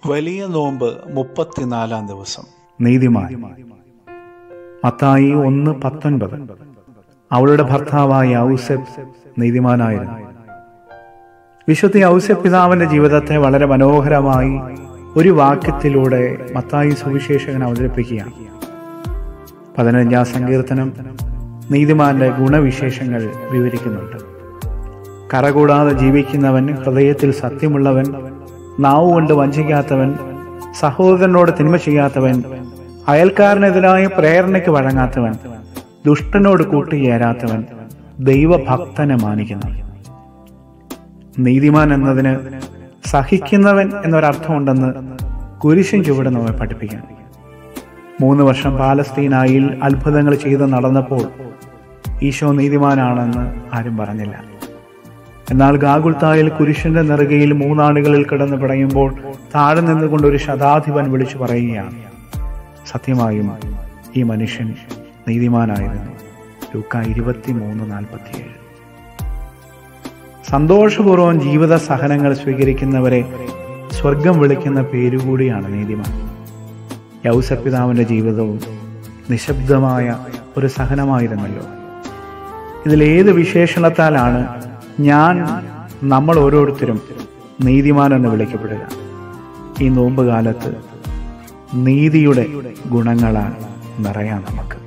വലിയ നോമ്പ് മുപ്പത്തിനാലാം ദിവസം നീതിമാൻ മത്തായി ഒന്ന് പത്തൊൻപത് അവളുടെ ഭർത്താവായ ഔസെപ്പ് നീതിമാനായിരുന്നു വിശുദ്ധ ഔസെപ്പ് പിതാവിന്റെ ജീവിതത്തെ വളരെ മനോഹരമായി ഒരു വാക്യത്തിലൂടെ മത്തായി സുവിശേഷകൻ അവതരിപ്പിക്കുകയാണ് പതിനഞ്ചാം സങ്കീർത്തനം നീതിമാന്റെ ഗുണവിശേഷങ്ങൾ വിവരിക്കുന്നുണ്ട് കറകൂടാതെ ജീവിക്കുന്നവൻ ഹൃദയത്തിൽ സത്യമുള്ളവൻ നാവ് കൊണ്ട് വഞ്ചിക്കാത്തവൻ സഹോദരനോട് തിന്മ ചെയ്യാത്തവൻ അയൽക്കാരനെതിരായ പ്രേരണയ്ക്ക് വഴങ്ങാത്തവൻ ദുഷ്ടനോട് കൂട്ടുചേരാത്തവൻ ദൈവഭക്തനെ മാനിക്കുന്നവൻ നീതിമാൻ എന്നതിന് സഹിക്കുന്നവൻ എന്നൊരർത്ഥമുണ്ടെന്ന് കുരിശൻ ചുവട് നമ്മെ പഠിപ്പിക്കണം മൂന്ന് വർഷം പാലസ്തീനായിൽ അത്ഭുതങ്ങൾ ചെയ്ത് നടന്നപ്പോൾ ഈശോ നീതിമാനാണെന്ന് ആരും പറഞ്ഞില്ല എന്നാൽ ഗാഗുൽത്തായിൽ കുരിശന്റെ നെറുകയിൽ മൂന്നാളുകളിൽ കിടന്ന് പിടയുമ്പോൾ താഴെ നിന്നുകൊണ്ട് ഒരു ശതാധിപൻ വിളിച്ചു പറയുകയാണ് സത്യമായും ഈ മനുഷ്യൻ നീതിമാനായിരുന്നു ലൂക്ക ഇരുപത്തി മൂന്ന് നാൽപ്പത്തിയേഴ് സന്തോഷപൂർവ്വം ജീവിത സഹനങ്ങൾ സ്വീകരിക്കുന്നവരെ സ്വർഗം വിളിക്കുന്ന പേരുകൂടിയാണ് നീതിമാൻ യൗസപിതാവിന്റെ ജീവിതവും നിശബ്ദമായ ഒരു സഹനമായിരുന്നല്ലോ ഇതിലേത് വിശേഷണത്താലാണ് ഞാൻ നമ്മൾ ഓരോരുത്തരും നീതിമാൻ എന്ന് വിളിക്കപ്പെടുക ഈ നോമ്പ് കാലത്ത് നീതിയുടെ ഗുണങ്ങളാൽ നിറയാം നമുക്ക്